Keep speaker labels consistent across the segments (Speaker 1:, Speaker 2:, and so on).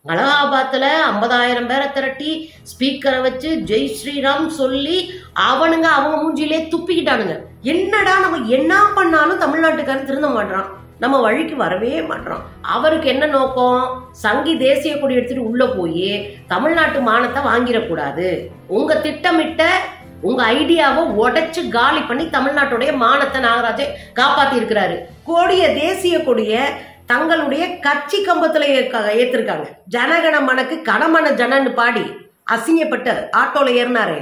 Speaker 1: அலகாபாத்தில் ஐம்பதாயிரம் பேரை திரட்டி ஸ்பீக்கரை வச்சு ஜெய் ஸ்ரீராம் சொல்லி அவனுங்க அவங்க மூஞ்சிலே துப்பிக்கிட்டானுங்க என்னடா நம்ம என்ன பண்ணாலும் தமிழ்நாட்டுக்காரன் திருந்த மாட்டான் நம்ம வழிக்கு வரவே மாட்டோம் அவருக்கு என்ன நோக்கம் சங்கி தேசிய கொடி எடுத்துட்டு உள்ள போய் தமிழ்நாட்டு மானத்தை வாங்கிடக்கூடாது உங்க திட்டமிட்ட உங்க ஐடியாவை உடைச்சு காலி பண்ணி தமிழ்நாட்டுடைய மானத்தை நாகராஜை காப்பாத்தி இருக்கிறாரு கொடிய தேசிய கொடிய தங்களுடைய கட்சி கம்பத்துல ஏக்க- ஏத்திருக்காங்க ஜனகண மனக்கு கடமன ஜனன்னு பாடி அசிங்கப்பட்டு ஆட்டோல ஏறினாரு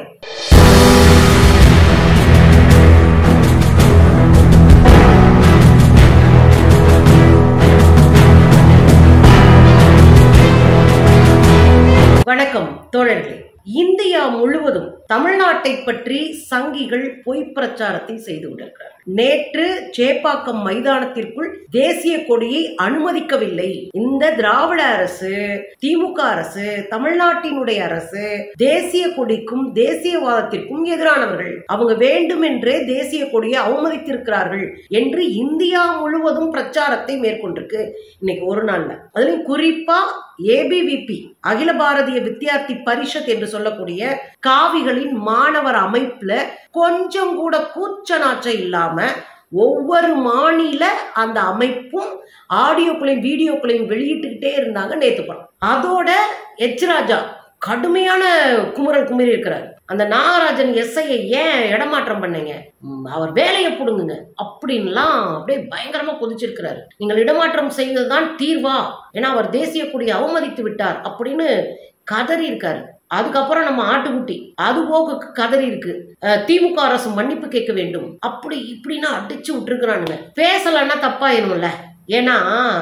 Speaker 1: வணக்கம் தோழர்களே இந்தியா முழுவதும் தமிழ்நாட்டை பற்றி சங்கிகள் பொய் பிரச்சாரத்தை செய்து கொண்டிருக்கிறார் நேற்று சேப்பாக்கம் மைதானத்திற்குள் தேசிய கொடியை அனுமதிக்கவில்லை இந்த திராவிட அரசு திமுக அரசு தமிழ்நாட்டினுடைய அரசு தேசிய கொடிக்கும் தேசியவாதத்திற்கும் எதிரானவர்கள் அவங்க வேண்டுமென்றே தேசிய கொடியை அவமதித்திருக்கிறார்கள் என்று இந்தியா முழுவதும் பிரச்சாரத்தை மேற்கொண்டிருக்கு இன்னைக்கு ஒரு நாள்ல அதுலயும் குறிப்பா ஏபிவிபி அகில பாரதிய வித்யார்த்தி பரிஷத் என்று சொல்லக்கூடிய காவிகளின் மாணவர் அமைப்புல கொஞ்சம் கூட கூச்ச நாச்சம் இல்லாம ஒவ்வொரு மாநில அந்த அமைப்பும் ஆடியோக்களையும் வீடியோக்களையும் வெளியிட்டுக்கிட்டே இருந்தாங்க நேத்து படம் அதோட எச் ராஜா கடுமையான குமுறல் குமுறி இருக்கிறார் அந்த நாகராஜன் எஸ்ஐயை ஏன் இடமாற்றம் பண்ணீங்க ம், அவர் வேலையை பிடுங்குங்க அப்படின்லாம் அப்படியே பயங்கரமா கொதிச்சிருக்கிறாரு நீங்கள் இடமாற்றம் செய்வதுதான் தீர்வா ஏன்னா அவர் தேசிய கொடியை அவமதித்து விட்டார் அப்படின்னு கதறி இருக்காரு அதுக்கப்புறம் நம்ம ஆட்டுக்குட்டி அது போக கதறி இருக்கு அஹ், திமுக அரசு மன்னிப்பு கேட்க வேண்டும் அப்படி இப்படின்னு அடிச்சு விட்டுருக்குறானுங்க பேசலன்னா தப்பாயிரும்ல ஏன்னா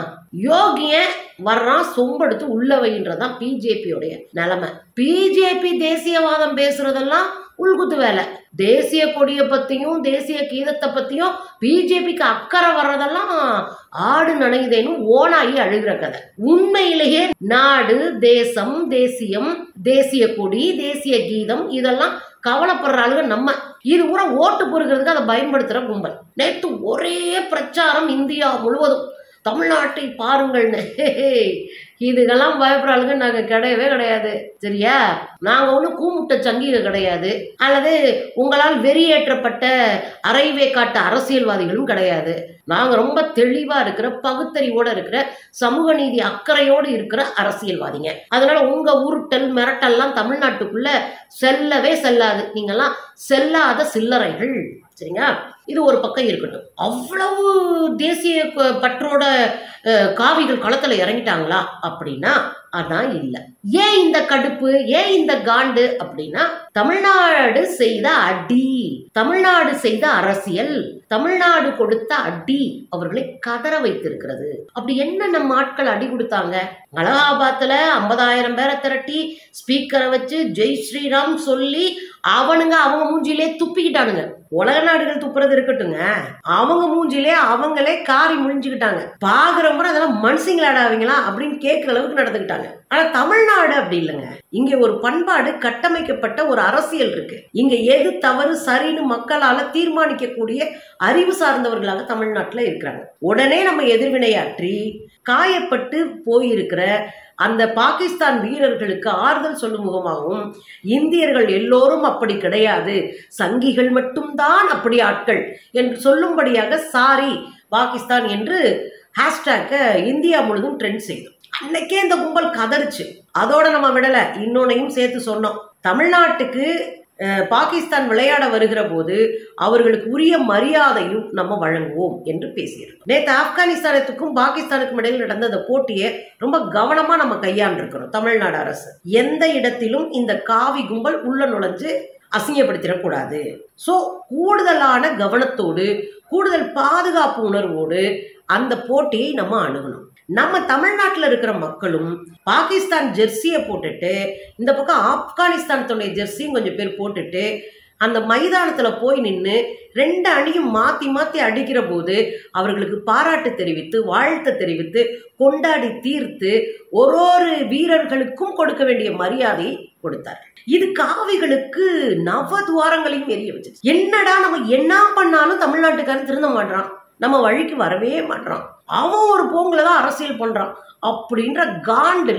Speaker 1: யோகிய வர்றான் சொம்பெடுத்து உள்ள வைன்றதான் பிஜேபியோடைய நிலைமை பிஜேபி தேசியவாதம் பேசுறதெல்லாம் உள்குத்து வேலை தேசிய கொடியை பத்தியும் தேசிய கீதத்தை பத்தியும் பிஜேபிக்கு அக்கறை வர்றதெல்லாம் ஆடு நனையுதேன்னு ஓனாகி அழுகிற கதை உண்மையிலேயே நாடு தேசம் தேசியம் தேசிய கொடி தேசிய கீதம் இதெல்லாம் கவலைப்படுற ஆளுங்க நம்ம இது கூட ஓட்டு பொறுக்கிறதுக்கு அதை பயன்படுத்துற கும்பல் நேற்று ஒரே பிரச்சாரம் இந்தியா முழுவதும் தமிழ்நாட்டை பாருங்கள்னு இதுக்கெல்லாம் பயப்படுற ஆளுங்க நாங்கள் கிடையவே கிடையாது சரியா நாங்கள் ஒன்றும் கூமுட்ட சங்கிக கிடையாது அல்லது உங்களால் வெறியேற்றப்பட்ட அரைவே காட்ட அரசியல்வாதிகளும் கிடையாது நாங்கள் ரொம்ப தெளிவாக இருக்கிற பகுத்தறிவோடு இருக்கிற சமூக நீதி அக்கறையோடு இருக்கிற அரசியல்வாதிங்க அதனால உங்கள் உருட்டல் மிரட்டல்லாம் தமிழ்நாட்டுக்குள்ள செல்லவே செல்லாது நீங்கள்லாம் செல்லாத சில்லறைகள் சரிங்களா இது ஒரு பக்கம் இருக்கட்டும் அவ்வளவு தேசிய க- பற்றோட அஹ், காவிகள் களத்துல இறங்கிட்டாங்களா அப்படின்னா அதான் இல்லை ஏன் இந்த கடுப்பு ஏன் இந்த காண்டு அப்படின்னா தமிழ்நாடு செய்த அடி தமிழ்நாடு செய்த அரசியல் தமிழ்நாடு கொடுத்த அடி அவர்களை கதற வைத்திருக்கிறது அப்படி என்ன நம்ம ஆட்கள் அடி கொடுத்தாங்க அலகாபாத்துல ஐம்பதாயிரம் பேரை திரட்டி ஸ்பீக்கரை வச்சு ஜெய் ஸ்ரீராம் சொல்லி அவனுங்க அவங்க மூஞ்சிலே துப்பிக்கிட்டானுங்க உலக நாடுகள் துப்புறது இருக்கட்டுங்க அவங்க மூஞ்சிலே அவங்களே காரி முழிஞ்சுக்கிட்டாங்க பாக்குற முறை அதெல்லாம் மனுஷங்களாடாவீங்களா அப்படின்னு கேட்கிற அளவுக்கு நடந்துக்கிட்டாங்க ஆனா தமிழ்நாடு அப்படி இல்லைங்க இங்க ஒரு பண்பாடு கட்டமைக்கப்பட்ட ஒரு அரசியல் இருக்கு இங்க எது தவறு சரின்னு மக்களால தீர்மானிக்கக்கூடிய அறிவு சார்ந்தவர்களாக தமிழ்நாட்டுல இருக்கிறாங்க உடனே நம்ம எதிர்வினையாற்றி காயப்பட்டு போயிருக்கிற அந்த பாகிஸ்தான் வீரர்களுக்கு ஆறுதல் சொல்லும் முகமாகவும் இந்தியர்கள் எல்லோரும் அப்படி கிடையாது சங்கிகள் மட்டும்தான் அப்படி ஆட்கள் என்று சொல்லும்படியாக சாரி பாகிஸ்தான் என்று ஹேஷ்டேக்கை இந்தியா முழுதும் ட்ரெண்ட் செய்தோம் அன்னைக்கே இந்த கும்பல் கதறிச்சு அதோட நம்ம விடல இன்னொன்னையும் சேர்த்து சொன்னோம் தமிழ்நாட்டுக்கு அஹ், பாகிஸ்தான் விளையாட வருகிற போது அவர்களுக்கு உரிய மரியாதையும் நம்ம வழங்குவோம் என்று பேசியிருக்கோம் நேற்று ஆப்கானிஸ்தானத்துக்கும் பாகிஸ்தானுக்கும் இடையில் நடந்த அந்த போட்டியை ரொம்ப கவனமா நம்ம கையாண்டிருக்கிறோம் தமிழ்நாடு அரசு எந்த இடத்திலும் இந்த காவி கும்பல் உள்ள நுழைஞ்சு அசிங்கப்படுத்திடக்கூடாது ஸோ கூடுதலான கவனத்தோடு கூடுதல் பாதுகாப்பு உணர்வோடு அந்த போட்டியை நம்ம அணுகணும் நம்ம தமிழ்நாட்டில் இருக்கிற மக்களும் பாகிஸ்தான் ஜெர்சியை போட்டுட்டு இந்த பக்கம் ஆப்கானிஸ்தானத்துடைய ஜெர்சியும் கொஞ்சம் பேர் போட்டுட்டு அந்த மைதானத்தில் போய் நின்று ரெண்டு அணியும் மாற்றி மாற்றி அடிக்கிற போது அவர்களுக்கு பாராட்டு தெரிவித்து வாழ்த்து தெரிவித்து கொண்டாடி தீர்த்து ஒரு ஒரு வீரர்களுக்கும் கொடுக்க வேண்டிய மரியாதையை கொடுத்தார் இது காவிகளுக்கு நவதுவாரங்களையும் எரிய வச்சு என்னடா நம்ம என்ன பண்ணாலும் தமிழ்நாட்டுக்காரன் திருந்த மாட்டான் நம்ம வழிக்கு வரவே மாட்டான் அவன் ஒரு போங்கில் தான் அரசியல் பண்றான் அப்படின்ற காண்டுல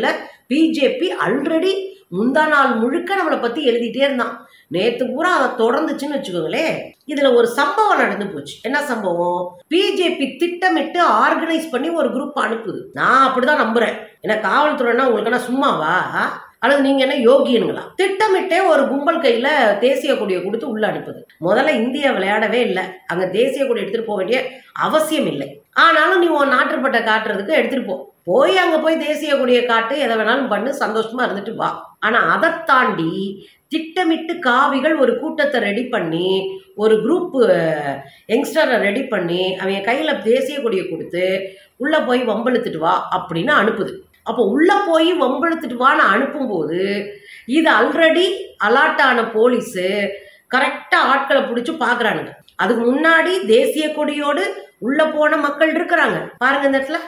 Speaker 1: பிஜேபி ஆல்ரெடி முந்தா நாள் முழுக்க நம்மளை பத்தி எழுதிட்டே இருந்தான் நேத்து பூரா அதை தொடர்ந்துச்சுன்னு வச்சுக்கோங்களேன் இதுல ஒரு சம்பவம் நடந்து போச்சு என்ன சம்பவம் பிஜேபி திட்டமிட்டு ஆர்கனைஸ் பண்ணி ஒரு குரூப் அனுப்புது நான் அப்படிதான் நம்புறேன் ஏன்னா காவல்துறைனா உங்களுக்கு என்ன சும்மாவா அல்லது நீங்க என்ன யோகியனுங்களா திட்டமிட்டே ஒரு கும்பல் கையில தேசிய கொடியை கொடுத்து உள்ள அனுப்புது முதல்ல இந்தியா விளையாடவே இல்லை அங்க தேசிய கொடி எடுத்துட்டு போக வேண்டிய அவசியம் இல்லை ஆனாலும் நீ உன் நாட்டுப்பட்ட காட்டுறதுக்கு எடுத்துட்டு போ போய் அங்க போய் தேசிய கொடியை காட்டு எதை வேணாலும் பண்ணு சந்தோஷமா இருந்துட்டு வா ஆனா அதை தாண்டி திட்டமிட்டு காவிகள் ஒரு கூட்டத்தை ரெடி பண்ணி ஒரு குரூப் யங்ஸ்டரை ரெடி பண்ணி அவங்க கையில தேசிய கொடியை கொடுத்து உள்ள போய் வம்பெழுத்துட்டு வா அப்படின்னு அனுப்புது அப்போ உள்ள போய் வம்பெழுத்துட்டு வான்னு அனுப்பும்போது இது ஆல்ரெடி அலாட் ஆன போலீஸு கரெக்டாக ஆட்களை பிடிச்சி பார்க்குறானுங்க அதுக்கு முன்னாடி தேசிய கொடியோடு உள்ள போன மக்கள் இருக்கிறாங்க பாருங்க இந்த இடத்துல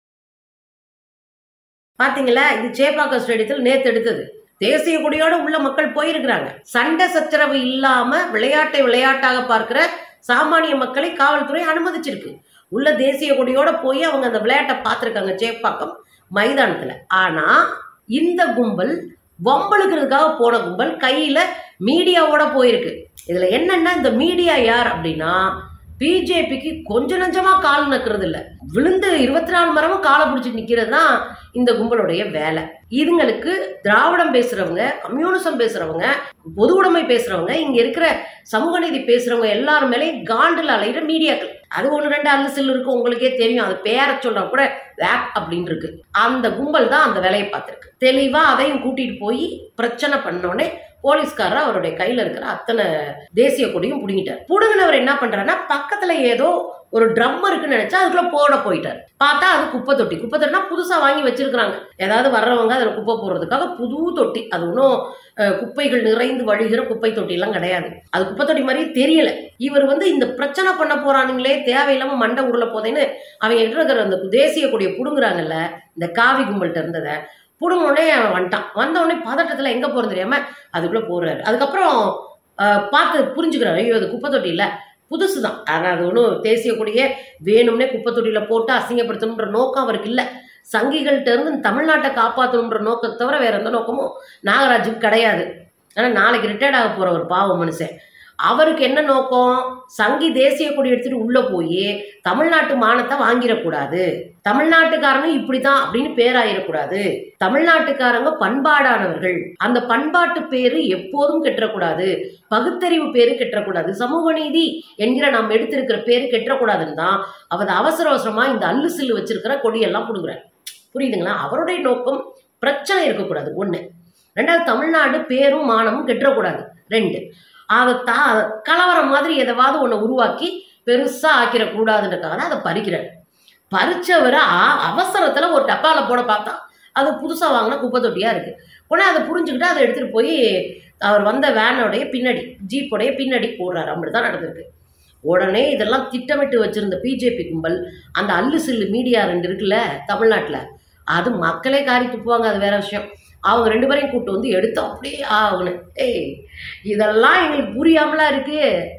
Speaker 1: பாத்தீங்களா இது சேப்பாக்கம் ஸ்டேடியத்தில் நேத்து எடுத்தது தேசிய கொடியோட உள்ள மக்கள் போயிருக்கிறாங்க சண்டை சச்சரவு இல்லாம விளையாட்டை விளையாட்டாக பார்க்கிற சாமானிய மக்களை காவல்துறை அனுமதிச்சிருக்கு உள்ள தேசிய கொடியோட போய் அவங்க அந்த விளையாட்டை பார்த்துருக்காங்க சேப்பாக்கம் மைதானத்துல ஆனா இந்த கும்பல் வம்பளுக்கிறதுக்காக போன கும்பல் கையில மீடியாவோட போயிருக்கு இதுல என்னன்னா இந்த மீடியா யார் அப்படின்னா பிஜேபிக்கு கொஞ்ச நஞ்சமா கால் நக்கிறது இல்ல விழுந்து இருபத்தி நாலு மரமும் காலை பிடிச்சி நிக்கிறது தான் இந்த கும்பலுடைய வேலை இதுங்களுக்கு திராவிடம் பேசுறவங்க கம்யூனிசம் பேசுறவங்க பொது உடைமை பேசுறவங்க இங்க இருக்கிற சமூக நீதி பேசுறவங்க எல்லாரும் மேலேயும் காண்டில் அலைகிற மீடியாக்கள் அது ஒன்று ரெண்டு அல்லு சில்லு இருக்கு உங்களுக்கே தெரியும் அது பேரை சொல்றா கூட வேப் அப்படின்னு இருக்கு அந்த கும்பல் தான் அந்த வேலையை பார்த்துருக்கு தெளிவா அதையும் கூட்டிட்டு போய் பிரச்சனை பண்ணோடனே போலீஸ்காரர் அவருடைய கையில இருக்கிற அத்தனை தேசிய கொடியும் புடுங்கிட்டார் புடுங்கினவர் என்ன பண்றாருன்னா பக்கத்துல ஏதோ ஒரு ட்ரம் இருக்குன்னு நினைச்சா அதுக்குள்ள போட போயிட்டார் பார்த்தா அது குப்பை தொட்டி குப்பை தொட்டினா புதுசா வாங்கி வச்சிருக்காங்க ஏதாவது வர்றவங்க அதுல குப்பை போடுறதுக்காக புது தொட்டி அது ஒன்றும் குப்பைகள் நிறைந்து வழிகிற குப்பை தொட்டிலாம் கிடையாது அது குப்பை தொட்டி மாதிரி தெரியல இவர் வந்து இந்த பிரச்சனை பண்ண போறானுங்களே தேவையில்லாம மண்டை உருள போதேன்னு அவங்க கிட்ட இருக்கிற அந்த தேசிய கொடியை புடுங்குறாங்கல்ல இந்த காவி கும்பல்கிட்ட இருந்ததை புடுங்கோடனே அவன் வந்துட்டான் வந்த உடனே பதட்டத்தில் எங்கே போகிறது தெரியாம அதுக்குள்ளே போறாரு அதுக்கப்புறம் அஹ், பார்த்து புரிஞ்சுக்கிறாரு ஐயோ அது குப்பை தொட்டி இல்லை புதுசு தான் ஆனால் அது ஒன்றும் தேசிய கொடியே வேணும்னே குப்பை தொட்டியில் போட்டு அசிங்கப்படுத்தணுன்ற நோக்கம் அவருக்கு இல்லை சங்கிகள்கிட்ட இருந்து தமிழ்நாட்டை காப்பாற்றணுன்ற நோக்கத்தை தவிர வேற எந்த நோக்கமும் நாகராஜுக்கு கிடையாது ஆனால் நாளைக்கு ரிட்டையர்ட் ஆக போகிற ஒரு பாவம் மனுஷன் அவருக்கு என்ன நோக்கம் சங்கி தேசிய கொடி எடுத்துட்டு உள்ள போய் தமிழ்நாட்டு மானத்தை வாங்கிடக்கூடாது தமிழ்நாட்டுக்காரங்க இப்படிதான் அப்படின்னு பேராயிடக்கூடாது தமிழ்நாட்டுக்காரங்க பண்பாடானவர்கள் அந்த பண்பாட்டு பேரு எப்போதும் கெட்டக்கூடாது பகுத்தறிவு பேரு கெட்டக்கூடாது சமூக நீதி என்கிற நாம் எடுத்திருக்கிற பேரு கெட்டக்கூடாதுன்னு தான் அவர் அவசர அவசரமா இந்த அல்லு சில்லு வச்சிருக்கிற கொடியெல்லாம் கொடுக்குறாரு புரியுதுங்களா அவருடைய நோக்கம் பிரச்சனை இருக்கக்கூடாது ஒண்ணு ரெண்டாவது தமிழ்நாடு பேரும் மானமும் கெட்டக்கூடாது ரெண்டு அதை தா கலவரம் மாதிரி எதாவது ஒன்று உருவாக்கி பெருசாக ஆக்கிடக்கூடாதுன்றக்காக தான் அதை பறிக்கிறார் பறிச்சவர் அ- அவசரத்துல ஒரு டப்பால போட பார்த்தா அது புதுசா வாங்கின குப்பை தொட்டியா இருக்கு உடனே அதை புரிஞ்சுக்கிட்டு அதை எடுத்துட்டு போய் அவர் வந்த வேனோடைய பின்னாடி ஜீப்போடைய பின்னாடி போடுறாரு அப்படிதான் நடந்திருக்கு உடனே இதெல்லாம் திட்டமிட்டு வச்சிருந்த பிஜேபி கும்பல் அந்த அல்லு சில்லு மீடியா ரெண்டு இருக்குல்ல தமிழ்நாட்டில் அது மக்களே காரி துப்புவாங்க அது வேற விஷயம் அவங்க ரெண்டு பேரையும் கூட்டு வந்து எடுத்தோம் அப்படியே ஆகணும் ஏய் இதெல்லாம் எங்களுக்கு புரியாமலாம் இருக்கு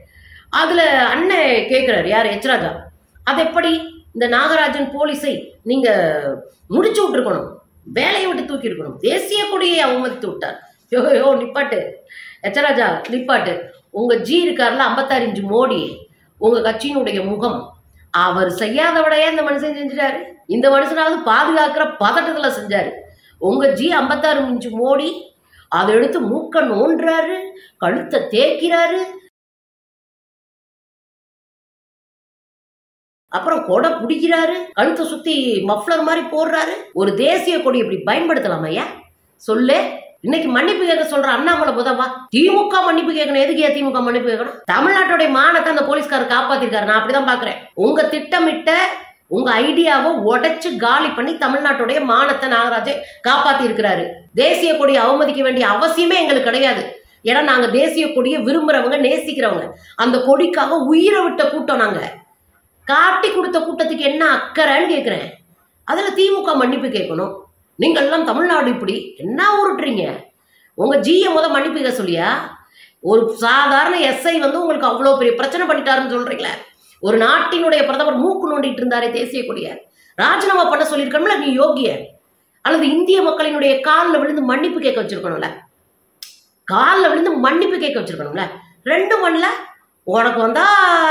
Speaker 1: அதுல அண்ணன் கேட்குறாரு யார் எச்ராஜா அது எப்படி இந்த நாகராஜன் போலீஸை நீங்க முடிச்சு விட்டுருக்கணும் வேலையை விட்டு தூக்கி இருக்கணும் தேசிய கொடியை அவமதித்து விட்டார் யோ யோ நிப்பாட்டு எச்சராஜா நிப்பாட்டு உங்க ஜி இருக்கார்ல ஐம்பத்தாறு இன்ச்சு மோடி உங்க கட்சியினுடைய முகம் அவர் செய்யாத விடையே இந்த மனுஷன் செஞ்சுட்டாரு இந்த மனுஷனாவது பாதுகாக்கிற பதட்டத்துல செஞ்சாரு உங்க ஜி ஐம்பத்தாறு இன்ச்சு மோடி அதை எடுத்து மூக்க நோண்டுறாரு கழுத்தை தேய்க்கிறாரு அப்புறம் கொடை பிடிக்கிறாரு கழுத்தை சுத்தி மஃப்ளர் மாதிரி போடுறாரு ஒரு தேசிய கொடி இப்படி பயன்படுத்தலாமா ஐயா சொல்லு இன்னைக்கு மன்னிப்பு கேட்க சொல்ற அண்ணாமலை புதவா திமுக மன்னிப்பு கேட்கணும் எதுக்கு ஏன் திமுக மன்னிப்பு கேட்கணும் தமிழ்நாட்டுடைய மானத்தை அந்த போலீஸ்காரர் காப்பாத்திருக்காரு நான் அப்படிதான் பாக்குறேன் உங்க திட்டமிட்ட உங்க ஐடியாவை உடைச்சு காலி பண்ணி தமிழ்நாட்டுடைய மானத்தை நாகராஜே காப்பாத்தி இருக்கிறாரு தேசிய கொடியை அவமதிக்க வேண்டிய அவசியமே எங்களுக்கு கிடையாது ஏன்னா நாங்க தேசிய கொடியை விரும்புறவங்க நேசிக்கிறவங்க அந்த கொடிக்காக உயிரை விட்ட கூட்டம் நாங்க காட்டி கொடுத்த கூட்டத்துக்கு என்ன அக்கறைன்னு கேட்குறேன் அதில் திமுக மன்னிப்பு கேட்கணும் நீங்கள்லாம் தமிழ்நாடு இப்படி என்ன உருட்டுறீங்க உங்கள் ஜியை முத மன்னிப்பு கேட்க சொல்லியா ஒரு சாதாரண எஸ்ஐ வந்து உங்களுக்கு அவ்வளோ பெரிய பிரச்சனை பண்ணிட்டாருன்னு சொல்கிறீங்களே ஒரு நாட்டினுடைய பிரதமர் மூக்கு நோண்டிட்டு இருந்தாரே தேசிய கொடியை ராஜினாமா பண்ண சொல்லியிருக்கணும்ல நீ யோகிய அல்லது இந்திய மக்களினுடைய காலில் விழுந்து மன்னிப்பு கேட்க வச்சிருக்கணும்ல காலில் விழுந்து மன்னிப்பு கேட்க வச்சிருக்கணும்ல ரெண்டு மண்ணில் உனக்கு வந்தா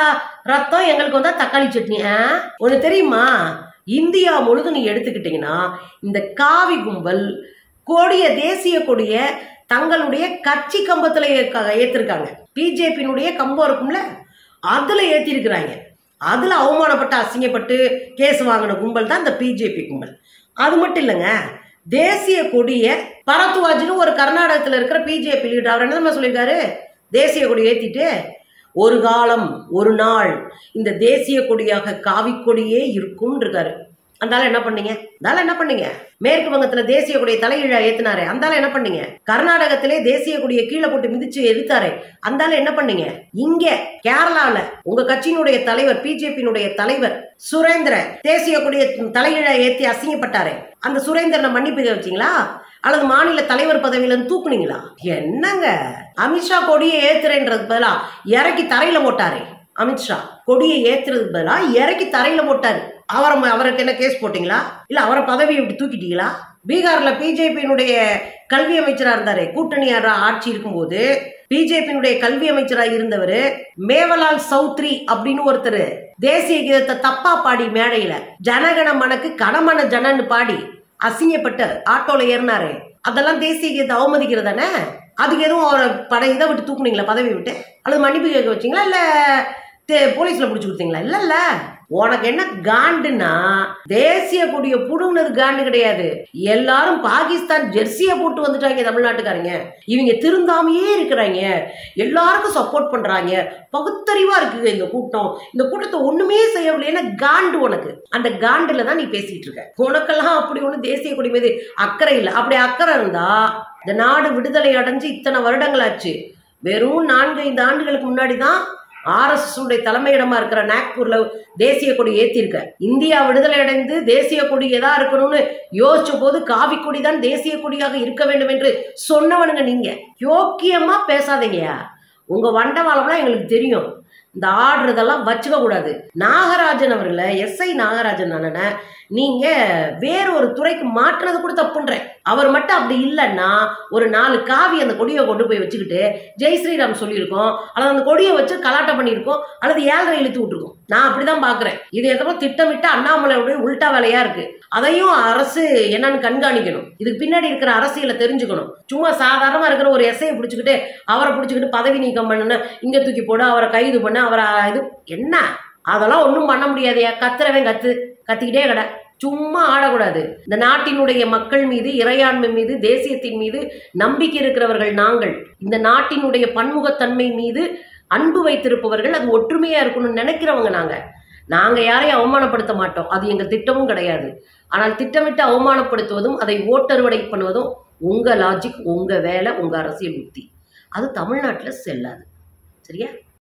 Speaker 1: ரத்தம் எங்களுக்கு வந்தா தக்காளி சட்னி ஆ? உனக்கு தெரியுமா இந்தியா முழுதும் நீ எடுத்துக்கிட்டீங்கன்னா இந்த காவி கும்பல் கொடிய தேசிய கொடிய தங்களுடைய கட்சி கம்பத்துல ஏ- ஏத்திருக்காங்க பிஜேபியினுடைய கம்பம் இருக்கும்ல அதுல ஏத்திருக்கிறாங்க அதுல அவமானப்பட்டு அசிங்கப்பட்டு கேஸ் வாங்கின கும்பல் தான் இந்த பிஜேபி கும்பல் அது மட்டும் இல்லைங்க தேசிய கொடிய பரத்வாஜ்னு ஒரு கர்நாடகத்தில் இருக்கிற பிஜேபி லீடர் அவர் என்ன தெரியுமா சொல்லியிருக்காரு தேசிய கொடி ஏத்திட்டு ஒரு காலம் ஒரு நாள் இந்த தேசிய கொடியாக காவி கொடியே இருக்கும் இருக்காரு அந்தால என்ன பண்ணீங்க அந்தால என்ன பண்ணீங்க மேற்கு வங்கத்துல தேசிய கொடியை தலைகீழ ஏத்துனாரு அந்தால என்ன பண்ணீங்க கர்நாடகத்திலே தேசிய கொடியை கீழே போட்டு மிதிச்சு எதிர்த்தாரு அந்தால என்ன பண்ணீங்க இங்க கேரளால உங்க கட்சியினுடைய தலைவர் பிஜேபியினுடைய தலைவர் சுரேந்திர தேசிய கொடியை தலைகீழ ஏத்தி அசிங்கப்பட்டாரு அந்த சுரேந்திரனை மன்னிப்பு கேட்க வச்சீங்களா அல்லது மாநில தலைவர் பதவியில இருந்து தூக்குனீங்களா என்னங்க அமித்ஷா கொடியை ஏத்துறேன்றது பதிலா இறக்கி தரையில போட்டாரு அமித்ஷா கொடியை ஏத்துறதுக்கு பதிலா இறக்கி தரையில போட்டாரு அவரை அவருக்கு என்ன கேஸ் போட்டீங்களா இல்ல அவரை பதவியை விட்டு தூக்கிட்டீங்களா பீகார்ல பிஜேபியினுடைய கல்வி அமைச்சரா இருந்தாரு கூட்டணி ஆ- ஆட்சி இருக்கும்போது பிஜேபியினுடைய கல்வி அமைச்சரா இருந்தவர் மேவலால் சௌத்ரி அப்படின்னு ஒருத்தர் தேசிய கீதத்தை தப்பா பாடி மேடையில ஜனகண மனக்கு கணமன ஜனன்னு பாடி அசிங்கப்பட்டு ஆட்டோல ஏறினாரு அதெல்லாம் தேசிய கீதத்தை அவமதிக்கிறதானே அதுக்கு எதுவும் அவரை படை இதை விட்டு தூக்குனீங்களா பதவி விட்டு அல்லது மன்னிப்பு கேட்க வச்சீங்களா இல்ல தே- போலீஸ்ல பிடிச்சி கொடுத்தீங்களா இல்ல இல்ல உனக்கு என்ன காண்டுன்னா தேசிய கொடியை புடுங்கினது காண்டு கிடையாது எல்லாரும் பாகிஸ்தான் ஜெர்சியை போட்டு வந்துட்டாங்க தமிழ்நாட்டுக்காரங்க இவங்க திருந்தாமையே இருக்கிறாங்க எல்லாருக்கும் சப்போர்ட் பண்றாங்க பகுத்தறிவா இருக்குங்க இந்த கூட்டம் இந்த கூட்டத்தை ஒண்ணுமே செய்யவில்லைன்னா காண்டு உனக்கு அந்த காண்டுல தான் நீ பேசிட்டு இருக்க உனக்கெல்லாம் அப்படி ஒண்ணு தேசிய கொடி மீது அக்கறை இல்லை அப்படி அக்கறை இருந்தா இந்த நாடு விடுதலை அடைஞ்சு இத்தனை வருடங்களாச்சு வெறும் நான்கு ஐந்து ஆண்டுகளுக்கு முன்னாடி தான் ஆர்எஸ்எஸ் உடைய தலைமையிடமா இருக்கிற நாக்பூர்ல தேசிய கொடி ஏத்திருக்க இந்தியா விடுதலை அடைந்து தேசிய கொடி எதா இருக்கணும்னு யோசிச்ச போது காவி கொடி தான் தேசிய கொடியாக இருக்க வேண்டும் என்று சொன்னவனுங்க நீங்க யோக்கியமா பேசாதீங்கயா உங்க வண்டவாளம்லாம் எங்களுக்கு தெரியும் இந்த ஆடுறதெல்லாம் வச்சுக்க கூடாது நாகராஜன் அவர்களை எஸ்ஐ நாகராஜன் அண்ணனை நீங்க வேற ஒரு துறைக்கு மாற்றுறது கூட தப்புன்றேன் அவர் மட்டும் அப்படி இல்லைன்னா ஒரு நாலு காவி அந்த கொடியை கொண்டு போய் வச்சுக்கிட்டு ஜெய் ஸ்ரீராம் சொல்லியிருக்கோம் அல்லது அந்த கொடியை வச்சு கலாட்டம் பண்ணியிருக்கோம் அல்லது ஏழரை இழுத்து விட்டுருக்கோம் நான் அப்படிதான் பாக்குறேன் இது எதோ திட்டமிட்ட அண்ணாமலையுடைய உள்டா வேலையா இருக்கு அதையும் அரசு என்னன்னு கண்காணிக்கணும் இதுக்கு பின்னாடி இருக்கிற அரசியலை தெரிஞ்சுக்கணும் சும்மா சாதாரணமா இருக்கிற ஒரு எஸ்ஐயை பிடிச்சிக்கிட்டு அவரை பிடிச்சிக்கிட்டு பதவி நீக்கம் பண்ணுன்னு இங்க தூக்கி போடு அவரை கைது பண்ணு அவரை இது என்ன அதெல்லாம் ஒன்றும் பண்ண முடியாதையா கத்துறவன் கத்து கத்திக்கிட்டே கடை சும்மா ஆடக்கூடாது இந்த நாட்டினுடைய மக்கள் மீது இறையாண்மை மீது தேசியத்தின் மீது நம்பிக்கை இருக்கிறவர்கள் நாங்கள் இந்த நாட்டினுடைய பன்முகத்தன்மை மீது அன்பு வைத்திருப்பவர்கள் அது ஒற்றுமையா இருக்கணும்னு நினைக்கிறவங்க நாங்க நாங்க யாரையும் அவமானப்படுத்த மாட்டோம் அது எங்க திட்டமும் கிடையாது ஆனால் திட்டமிட்டு அவமானப்படுத்துவதும் அதை ஓட்டறுவடை பண்ணுவதும் உங்க லாஜிக் உங்க வேலை உங்க அரசியல் உத்தி அது தமிழ்நாட்டில் செல்லாது சரியா